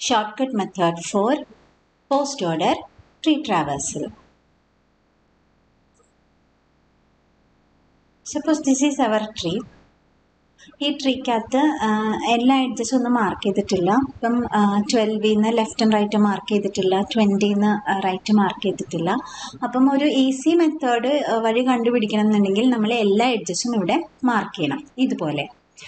shortcut method for post order tree traversal. Suppose this is our tree. ഈ ട്രീക്കകത്ത് എല്ലാ എഡ്ജസും ഒന്നും mark ചെയ്തിട്ടില്ല ഇപ്പം ട്വൽവിന്ന് ലെഫ്റ്റ് ആൻഡ് റൈറ്റ് മാർക്ക് ചെയ്തിട്ടില്ല ട്വൻറ്റിന്ന് റൈറ്റ് മാർക്ക് ചെയ്തിട്ടില്ല അപ്പം ഒരു ഈസി മെത്തേഡ് വഴി കണ്ടുപിടിക്കണം എന്നുണ്ടെങ്കിൽ നമ്മൾ എല്ലാ എഡ്ജസും ഇവിടെ മാർക്ക് ചെയ്യണം ഇതുപോലെ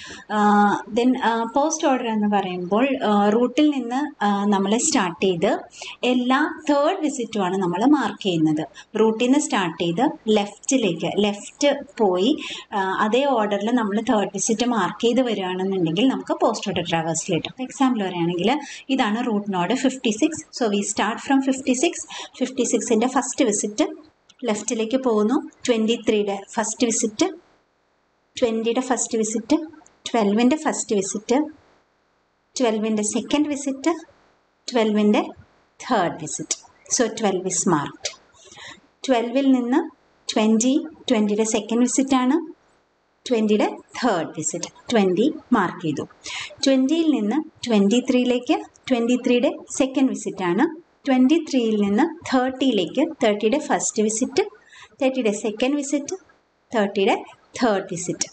ദെൻ പോസ്റ്റ് ഓർഡർ എന്ന് പറയുമ്പോൾ റൂട്ടിൽ നിന്ന് നമ്മൾ സ്റ്റാർട്ട് ചെയ്ത് എല്ലാ തേർഡ് വിസിറ്റുമാണ് നമ്മൾ മാർക്ക് ചെയ്യുന്നത് റൂട്ടിൽ നിന്ന് സ്റ്റാർട്ട് ചെയ്ത് ലെഫ്റ്റിലേക്ക് ലെഫ്റ്റ് പോയി അതേ ഓർഡറിൽ നമ്മൾ തേർഡ് വിസിറ്റ് മാർക്ക് ചെയ്ത് വരികയാണെന്നുണ്ടെങ്കിൽ നമുക്ക് പോസ്റ്റ് ഓർഡർ ട്രാവേഴ്സിൽ കിട്ടും എക്സാമ്പിൾ പറയുകയാണെങ്കിൽ ഇതാണ് root node fifty six so we start from fifty six fifty സിക്സിൻ്റെ ഫസ്റ്റ് വിസിറ്റ് ലെഫ്റ്റിലേക്ക് പോകുന്നു ട്വൻറ്റി ത്രീയുടെ ഫസ്റ്റ് വിസിറ്റ് ട്വൻറ്റിയുടെ ഫസ്റ്റ് വിസിറ്റ് ട്വൽവിൻ്റെ ഫസ്റ്റ് വിസിറ്റ് ട്വൽവിൻ്റെ സെക്കൻഡ് വിസിറ്റ് ട്വൽവിൻ്റെ third visit so twelve is marked ട്വൽവിൽ നിന്ന് ട്വൻറ്റി ട്വൻറ്റിയുടെ സെക്കൻഡ് വിസിറ്റാണ് ട്വൻറ്റിയുടെ തേർഡ് വിസിറ്റ് ട്വൻറ്റി മാർക്ക് ചെയ്തു ട്വൻറ്റിയിൽ നിന്ന് ട്വൻറ്റി ത്രീയിലേക്ക് ട്വൻറ്റി ത്രീയുടെ സെക്കൻഡ് വിസിറ്റാണ് ട്വൻറ്റി ത്രീയിൽ നിന്ന് തേർട്ടിയിലേക്ക് തേർട്ടിയുടെ ഫസ്റ്റ് വിസിറ്റ് തേർട്ടിയുടെ സെക്കൻഡ് വിസിറ്റ് തേർട്ടിയുടെ തേർഡ് വിസിറ്റ്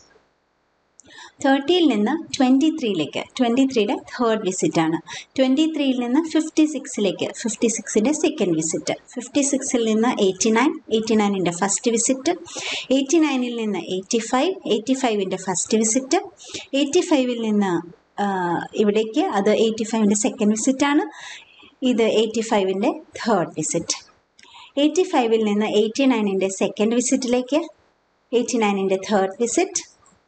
തേർട്ടിയിൽ നിന്ന് ട്വൻറ്റി ത്രീയിലേക്ക് ട്വൻറ്റി ത്രീയുടെ തേർഡ് വിസിറ്റാണ് ട്വൻറ്റി ത്രീയിൽ നിന്ന് ഫിഫ്റ്റി സിക്സിലേക്ക് ഫിഫ്റ്റി സിക്സിൻ്റെ സെക്കൻഡ് വിസിറ്റ് ഫിഫ്റ്റി സിക്സിൽ നിന്ന് എയ്റ്റി നയൻ എയ്റ്റി നയനിൻ്റെ ഫസ്റ്റ് വിസിറ്റ് എയ്റ്റി നയനിൽ നിന്ന് എയ്റ്റി ഫൈവ് എയ്റ്റി ഫൈവിൻ്റെ ഫസ്റ്റ് വിസിറ്റ് എയ്റ്റി ഫൈവിൽ നിന്ന് ഇവിടേക്ക് അത് എയ്റ്റി ഫൈവിൻ്റെ സെക്കൻഡ് വിസിറ്റാണ് ഇത് എയ്റ്റി ഫൈവിൻ്റെ തേർഡ് വിസിറ്റ് എയ്റ്റി ഫൈവിൽ നിന്ന് എയ്റ്റി നയനിൻ്റെ സെക്കൻഡ് വിസിറ്റിലേക്ക് എയ്റ്റി നയനിൻ്റെ തേർഡ് വിസിറ്റ്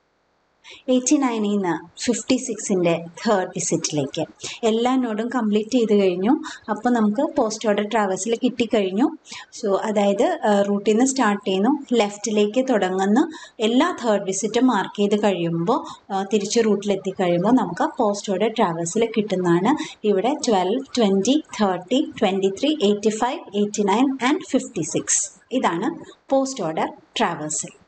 എയ്റ്റി നയനിൽ നിന്ന് ഫിഫ്റ്റി സിക്സിൻ്റെ തേർഡ് വിസിറ്റിലേക്ക് എല്ലാ നോഡും കംപ്ലീറ്റ് ചെയ്ത് കഴിഞ്ഞു അപ്പോൾ നമുക്ക് പോസ്റ്റ് ഓർഡർ ട്രാവൽസിൽ കിട്ടിക്കഴിഞ്ഞു സോ അതായത് റൂട്ടിൽ നിന്ന് സ്റ്റാർട്ട് ചെയ്യുന്നു ലെഫ്റ്റിലേക്ക് തുടങ്ങുന്ന എല്ലാ തേർഡ് വിസിറ്റും മാർക്ക് ചെയ്ത് കഴിയുമ്പോൾ തിരിച്ച് റൂട്ടിലെത്തി കഴിയുമ്പോൾ നമുക്ക് പോസ്റ്റ് ഓർഡർ ട്രാവൽസിൽ കിട്ടുന്നതാണ് ഇവിടെ twelve twenty thirty twenty three eighty five eighty nine and fifty six ഇതാണ് പോസ്റ്റ് ഓർഡർ ട്രാവൽസിൽ